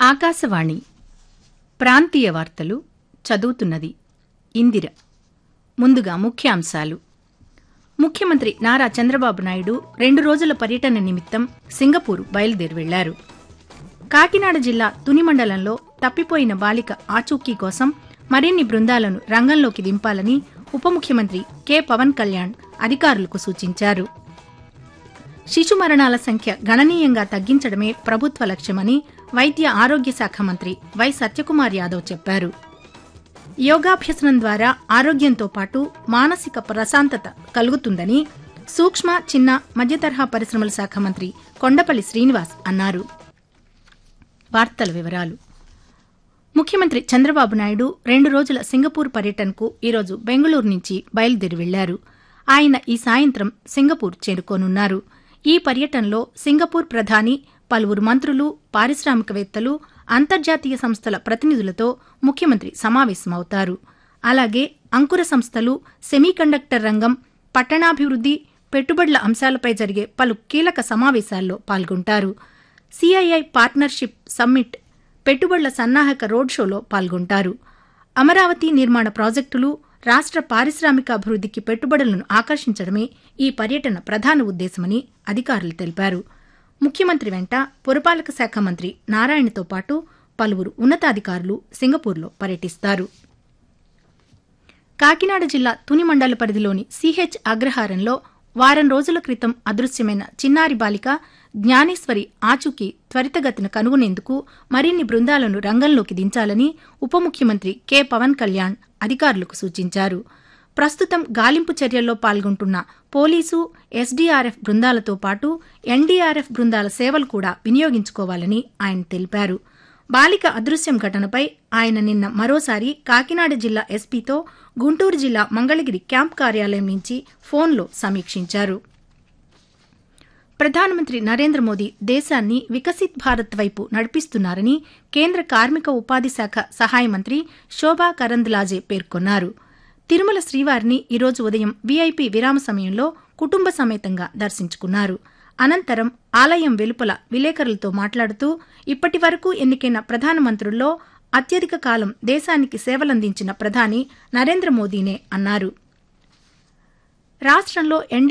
ఆకాశవాణి ప్రాంతీయ వార్తలు చదువుతున్నది ఇందిర ముందుగా ముఖ్యాంశాలు ముఖ్యమంత్రి నారా చంద్రబాబు నాయుడు రెండు రోజుల పర్యటన నిమిత్తం సింగపూర్ బయలుదేరి వెళ్లారు కాకినాడ జిల్లా తుని మండలంలో తప్పిపోయిన బాలిక ఆచూకీ కోసం మరిన్ని బృందాలను రంగంలోకి దింపాలని ఉప ముఖ్యమంత్రి కె పవన్ కళ్యాణ్ అధికారులకు సూచించారు శిశు మరణాల సంఖ్య గణనీయంగా తగ్గించడమే ప్రభుత్వ లక్ష్యమని వైద్య ఆరోగ్య శాఖ మంత్రి వై సత్యకుమార్ యాదవ్ చెప్పారు యోగాభ్యసనం ద్వారా ఆరోగ్యంతో పాటు మానసిక ప్రశాంతత కలుగుతుందని సూక్ష్మ చిన్న మధ్యతరహా పరిశ్రమల శాఖ మంత్రి కొండపల్లి శ్రీనివాస్ అన్నారు వార్తల వివరాలు ముఖ్యమంత్రి చంద్రబాబు నాయుడు రెండు రోజుల సింగపూర్ పర్యటనకు ఈరోజు బెంగళూరు నుంచి బయలుదేరి వెళ్లారు ఆయన ఈ సాయంత్రం సింగపూర్ చేరుకోనున్నారు ఈ పర్యటనలో సింగపూర్ ప్రధాని పలువురు మంత్రులు పారిశ్రామికవేత్తలు అంతర్జాతీయ సంస్థల ప్రతినిధులతో ముఖ్యమంత్రి సమావేశమవుతారు అలాగే అంకుర సంస్థలు సెమీకండక్టర్ రంగం పట్టణాభివృద్ది పెట్టుబడుల అంశాలపై జరిగే పలు కీలక సమావేశాల్లో పాల్గొంటారు సిఐఐ పార్ట్నర్షిప్ సమ్మిట్ పెట్టుబడుల సన్నాహక రోడ్ షోలో పాల్గొంటారు అమరావతి నిర్మాణ ప్రాజెక్టులు రాష్ట్ర పారిశ్రామిక అభివృద్ధికి పెట్టుబడులను ఆకర్షించడమే ఈ పర్యటన ప్రధాన ఉద్దేశమని అధికారులు తెలిపారు ముఖ్యమంత్రి వెంట పురపాలక శాఖ మంత్రి నారాయణతో పాటు పలువురు ఉన్నతాధికారులు సింగపూర్లో పర్యటిస్తారు కాకినాడ జిల్లా తుని మండల పరిధిలోని సిహెచ్ అగ్రహారంలో వారం రోజుల క్రితం అదృశ్యమైన చిన్నారి బాలిక జ్ఞానేశ్వరి ఆచూకీ త్వరితగతిన కనుగొనేందుకు మరిన్ని బృందాలను రంగంలోకి దించాలని ఉప ముఖ్యమంత్రి కె పవన్ కళ్యాణ్ అధికారులకు సూచించారు ప్రస్తుతం గాలింపు చర్యల్లో పాల్గొంటున్న పోలీసు ఎస్డీఆర్ఎఫ్ బృందాలతో పాటు ఎన్డీఆర్ఎఫ్ బృందాల సేవలు కూడా వినియోగించుకోవాలని ఆయన తెలిపారు బాలిక అదృశ్యం ఘటనపై ఆయన నిన్న మరోసారి కాకినాడ జిల్లా ఎస్పీతో గుంటూరు జిల్లా మంగళగిరి క్యాంప్ కార్యాలయం నుంచి ఫోన్లో సమీక్షించారు ప్రధానమంత్రి నరేంద్ర మోదీ దేశాన్ని వికసిత్ భారత్ వైపు నడిపిస్తున్నారని కేంద్ర కార్మిక ఉపాధి శాఖ సహాయ మంత్రి శోభా కరంద్లాజే పేర్కొన్నారు తిరుమల శ్రీవారిని ఈరోజు ఉదయం వీఐపీ విరామ సమయంలో కుటుంబ సమేతంగా దర్శించుకున్నారు అనంతరం ఆలయం వెలుపల విలేకరులతో మాట్లాడుతూ ఇప్పటి వరకు ఎన్నికైన ప్రధానమంత్రుల్లో అత్యధిక కాలం దేశానికి సేవలందించిన ప్రధాని నరేంద్ర మోదీనే అన్నారు రాష్ట్రంలో ఎన్